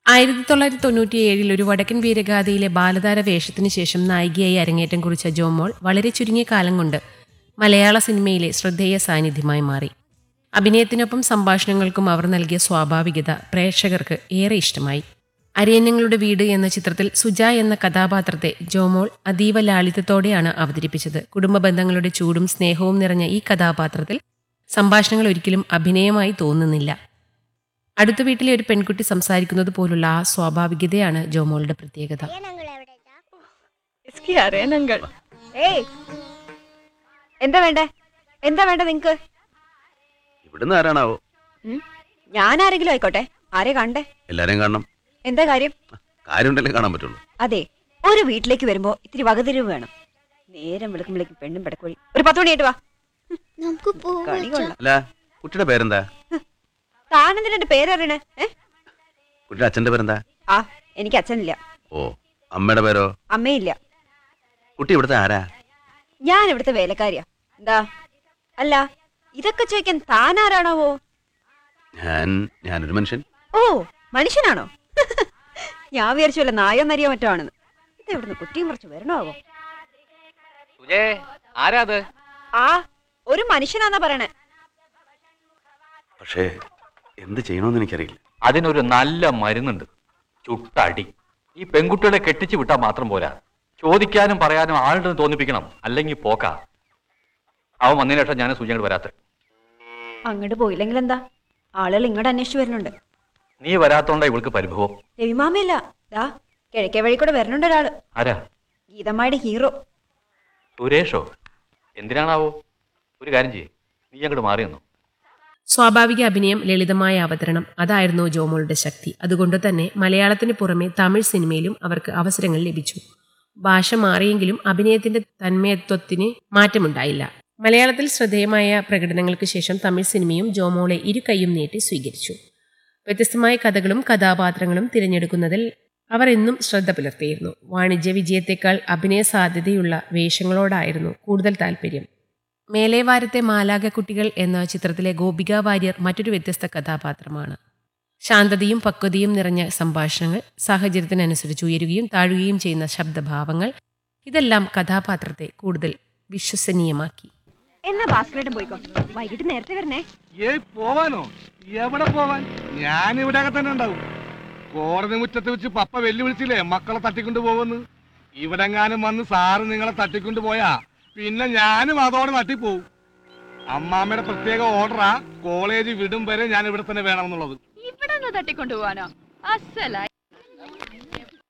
ആയിരത്തി തൊള്ളായിരത്തി തൊണ്ണൂറ്റിയേഴിൽ ഒരു വടക്കൻ വീരഗാഥയിലെ ബാലതാര വേഷത്തിന് ശേഷം നായികയായി അരങ്ങേറ്റം കുറിച്ച ജോമോൾ വളരെ ചുരുങ്ങിയ കാലം കൊണ്ട് മലയാള സിനിമയിലെ ശ്രദ്ധേയ സാന്നിധ്യമായി മാറി അഭിനയത്തിനൊപ്പം സംഭാഷണങ്ങൾക്കും അവർ നൽകിയ സ്വാഭാവികത പ്രേക്ഷകർക്ക് ഏറെ ഇഷ്ടമായി അരയന്നങ്ങളുടെ വീട് എന്ന ചിത്രത്തിൽ സുജ എന്ന കഥാപാത്രത്തെ ജോമോൾ അതീവ ലാളിത്യത്തോടെയാണ് അവതരിപ്പിച്ചത് കുടുംബ ബന്ധങ്ങളുടെ ചൂടും സ്നേഹവും നിറഞ്ഞ ഈ കഥാപാത്രത്തിൽ സംഭാഷണങ്ങൾ ഒരിക്കലും അഭിനയമായി തോന്നുന്നില്ല അടുത്ത വീട്ടിലെ ഒരു പെൺകുട്ടി സംസാരിക്കുന്നത് പോലുള്ള ആ സ്വാഭാവികതയാണ് ജോമോളുടെ പ്രത്യേകത इसकी അരയനങ്ങൾ ഏയ് എന്താ വേണ്ടേ എന്താ വേണ്ട നിങ്ങക്ക് ഇവിടുന്ന് ആരാണാവോ ഉം? ഞാൻ ആരെങ്കിലും ആയിക്കോട്ടെ ആരെ കണ്ടേ എല്ലാരെയും കാണണം എന്താ കാര്യം കാര്യമുണ്ടല്ലേ കാണാൻ പറ്റുള്ളൂ അതെ ഒരു വീട്ടിലേക്ക് വരുമ്പോ ഇത്തിരി വകതിരിവ് വേണം നേരം വിളിക്കുമ്പോഴേക്കും പെണ്ണും പെടക്കോഴി ഒരു പത്ത് മണിയായിട്ട് വാ നമുക്ക് കണി കൊള്ളാം അല്ല കുട്ടിയുടെ പേരെന്താ താനെന്തിനാ എന്റെ പേരറിയണേ ഏ കുട്ടിയുടെ അച്ഛന്റെ പേരെന്താ ആ എനിക്ക് അച്ഛനില്ല ഓ അമ്മയുടെ പേരോ അമ്മയില്ല കുട്ടി ഇവിടുത്തെ ആരാ ഞാൻ ഇവിടുത്തെ വേലക്കാരിയാ എന്താ അല്ല ഇതൊക്കെ ചോദിക്കാൻ താനാരാണാവോ ഞാൻ ഞാനൊരു മനുഷ്യൻ ഓ മനുഷ്യനാണോ ഞാൻ വിചാരിച്ചു വല്ല നായോ നരിയോ മറ്റോ ആണെന്ന് ഇത് ഇവിടുന്ന് കുട്ടിയും കുറച്ച് വരണമാവോ സുജേ ആരാ അത് ആ ഒരു മനുഷ്യനാന്നാ പറയണേ പക്ഷേ എന്ത് ചെയ്യണമെന്ന് എനിക്കറിയില്ല അതിനൊരു നല്ല മരുന്നുണ്ട് ചുട്ടടി ഈ പെൺകുട്ടികളെ കെട്ടിച്ചു വിട്ടാൽ മാത്രം പോരാ ചോദിക്കാനും പറയാനും ആളുണ്ടെന്ന് തോന്നിപ്പിക്കണം അല്ലെങ്കിൽ പോക്കാ അവൻ വന്നതിന് ശേഷം ഞാൻ സൂചനകൾ വരാത്ത അങ്ങോട്ട് പോയില്ലെങ്കിൽ എന്താ ആളുകൾ ഇങ്ങോട്ട് അന്വേഷിച്ചു വരുന്നുണ്ട് നീ വരാത്തോണ്ടാ ഇവൾക്ക് പരിഭവം രവിമാമയല്ല ദാ കിഴക്കേ വഴി കൂടെ വരുന്നുണ്ട് ഒരാള് ആരാ ഗീതമ്മയുടെ ഹീറോ സുരേഷോ എന്തിനാണാവോ ഒരു കാര്യം ചെയ്യേ നീ അങ്ങോട്ട് മാറിയെന്നു സ്വാഭാവിക അഭിനയം ലളിതമായ അവതരണം അതായിരുന്നു ജോമോളുടെ ശക്തി അതുകൊണ്ട് തന്നെ മലയാളത്തിന് പുറമെ തമിഴ് സിനിമയിലും അവർക്ക് അവസരങ്ങൾ ലഭിച്ചു ഭാഷ മാറിയെങ്കിലും അഭിനയത്തിന്റെ തന്മയത്വത്തിന് മാറ്റമുണ്ടായില്ല മലയാളത്തിൽ ശ്രദ്ധേയമായ പ്രകടനങ്ങൾക്ക് ശേഷം തമിഴ് സിനിമയും ജോമോളെ ഇരു കൈയും നീട്ടി സ്വീകരിച്ചു വ്യത്യസ്തമായ കഥകളും കഥാപാത്രങ്ങളും തിരഞ്ഞെടുക്കുന്നതിൽ അവർ എന്നും ശ്രദ്ധ പുലർത്തിയിരുന്നു വാണിജ്യ വിജയത്തെക്കാൾ അഭിനയ സാധ്യതയുള്ള വേഷങ്ങളോടായിരുന്നു കൂടുതൽ താല്പര്യം മേലേവാരത്തെ മാലാക കുട്ടികൾ എന്ന ചിത്രത്തിലെ ഗോപിക വാര്യർ മറ്റൊരു വ്യത്യസ്ത കഥാപാത്രമാണ് ശാന്തതയും പക്വതയും നിറഞ്ഞ സംഭാഷണങ്ങൾ സാഹചര്യത്തിനനുസരിച്ച് ഉയരുകയും താഴുകയും ചെയ്യുന്ന ശബ്ദഭാവങ്ങൾ ഇതെല്ലാം കഥാപാത്രത്തെ കൂടുതൽ വിശ്വസനീയമാക്കി എന്നാ ഭാസ്കരേട്ടൻ പോയിക്കോ വൈകിട്ട് നേരത്തെ വരണേ ഏയ് പോവാനോ എവിടെ പോവാൻ ഞാൻ ഇവിടെ തന്നെ ഉണ്ടാവും കോടതി മുറ്റത്ത് വെച്ച് പപ്പ വെല്ലുവിളിച്ചില്ലേ മക്കളെ തട്ടിക്കൊണ്ട് പോവെന്ന് ഇവിടെങ്ങാനും വന്ന് സാറ് നിങ്ങളെ തട്ടിക്കൊണ്ട് പോയാ പിന്നെ ഞാനും അതോടെ തട്ടിപ്പോവും അമ്മാമ്മയുടെ പ്രത്യേക ഓർഡറാ കോളേജ് വിടും വരെ ഞാൻ ഇവിടെ തന്നെ വേണമെന്നുള്ളത് ഇവിടെ നിന്ന് തട്ടിക്കൊണ്ടുപോവാനോ അസലായി